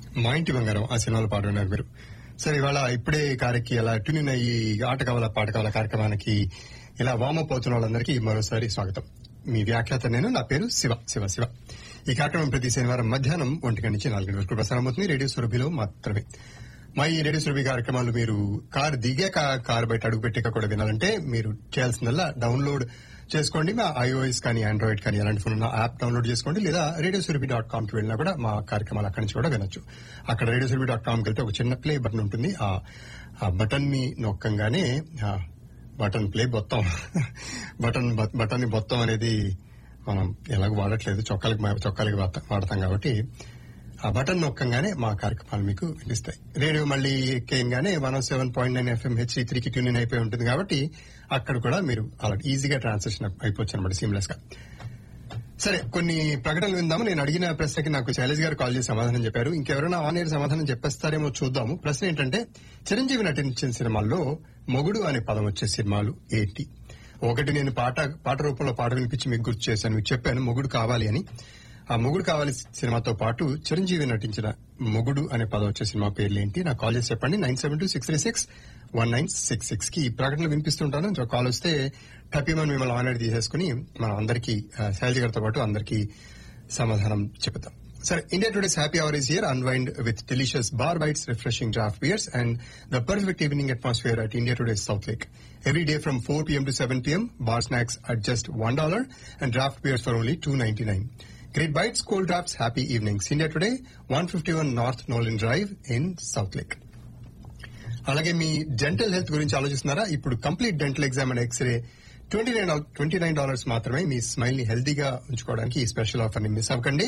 మా ఇంటి బంగారం ఆ సినిమాలో పాడున్నారు మీరు సరే ఇవాళ ఇప్పుడే కార్యక్కి ఇలా ట్యూన్ అయ్యి ఆట కవల పాట కవల కార్యక్రమానికి ఇలా వామప్ అవుతున్న వాళ్ళందరికీ మరోసారి స్వాగతం మీ వ్యాఖ్యాత నేను నా పేరు శివ శివ శివ ఈ కార్యక్రమం ప్రతి శనివారం మధ్యాహ్నం ఒంటి గంట నుంచి నాలుగు వరకు ప్రసారం అవుతుంది రేడియో సురభిలో మాత్రమే మా ఈ రేడియో సురభి కార్యక్రమాలు మీరు కార్ దిగాక కార్ బయట అడుగు పెట్టాక కూడా వినాలంటే మీరు చేయాల్సిందల్లా డౌన్లోడ్ చేసుకోండి మా ఐఓఎస్ కానీ ఆండ్రాయిడ్ కానీ ఎలాంటి ఫోన్ ఉన్న యాప్ డౌన్లోడ్ చేసుకోండి లేదా రేడియో సురభి డాట్ కామ్ కి వెళ్ళినా కూడా మా కార్యక్రమాలు అక్కడి నుంచి కూడా వినొచ్చు అక్కడ రేడియో సురభి డాట్ కామ్ కి వెళ్తే ఒక చిన్న ప్లే బటన్ ఉంటుంది ఆ ఆ బటన్ ని నొక్కంగానే ఆ బటన్ ప్లే బొత్తం బటన్ బటన్ ని బొత్తం అనేది మనం ఎలాగో వాడట్లేదు చొక్కాలకి చొక్కాలకి వాడతాం వాడతాం కాబట్టి ఆ బటన్ నొక్కంగానే మా కార్యక్రమాలు మీకు వినిపిస్తాయి రేడియో మళ్ళీ ఎక్కేయంగానే one seven point nine FM హెచ్సి త్రీకి ట్యూన్ అయిపోయి ఉంటుంది కాబట్టి అక్కడ కూడా మీరు అలా ఈజీగా ట్రాన్సాక్షన్ అయిపోవచ్చు అనమాట సీమ్లెస్ గా సరే కొన్ని ప్రకటనలు విందాము నేను అడిగిన ప్రశ్నకి నాకు శైలజ్ గారు కాల్ చేసి సమాధానం చెప్పారు ఇంకెవరైనా ఆన్ ఎయిర్ సమాధానం చెప్పేస్తారేమో చూద్దాము ప్రశ్న ఏంటంటే చిరంజీవి నటించిన సినిమాల్లో మొగుడు అనే పదం వచ్చే సినిమాలు ఏంటి ఒకటి నేను పాట పాట రూపంలో పాట వినిపించి మీకు గుర్తు చేశాను మీకు చెప్పాను మొగుడు కావాలి అని ఆ మొగుడు కావాలి సినిమాతో పాటు చిరంజీవి నటించిన మొగుడు అనే పదం వచ్చే సినిమా పేర్లు ఏంటి నాకు కాల్ చేసి చెప్పండి nine seven two six three six one nine six six కి ఈ ప్రకటనలు వినిపిస్తుంటాను ఇంకా కాల్ వస్తే టపీమని మిమ్మల్ని ఆన్ ఎయిర్ తీసేసుకుని మనం అందరికీ శైలజ గారితో పాటు అందరికీ సమాధానం చెప్తాం సరే India today's happy hour is here unwind with delicious bar bites refreshing draft beers and the perfect evening atmosphere at India today's south lake every day from 4 p.m. to 7 p.m. Bar snacks at just $1 and draft beers for only $2.99. Great bites, cold drafts, happy evenings. India Today, 151 North Nolan Drive in South Lake. అలాగే మీ dental health గురించి ఆలోచిస్తున్నారా ఇప్పుడు complete dental exam and x-ray twenty nine twenty nine dollars మాత్రమే మీ smile ని హెల్తీగా ఉంచుకోవడానికి ఈ స్పెషల్ ఆఫర్ ని మిస్ అవ్వకండి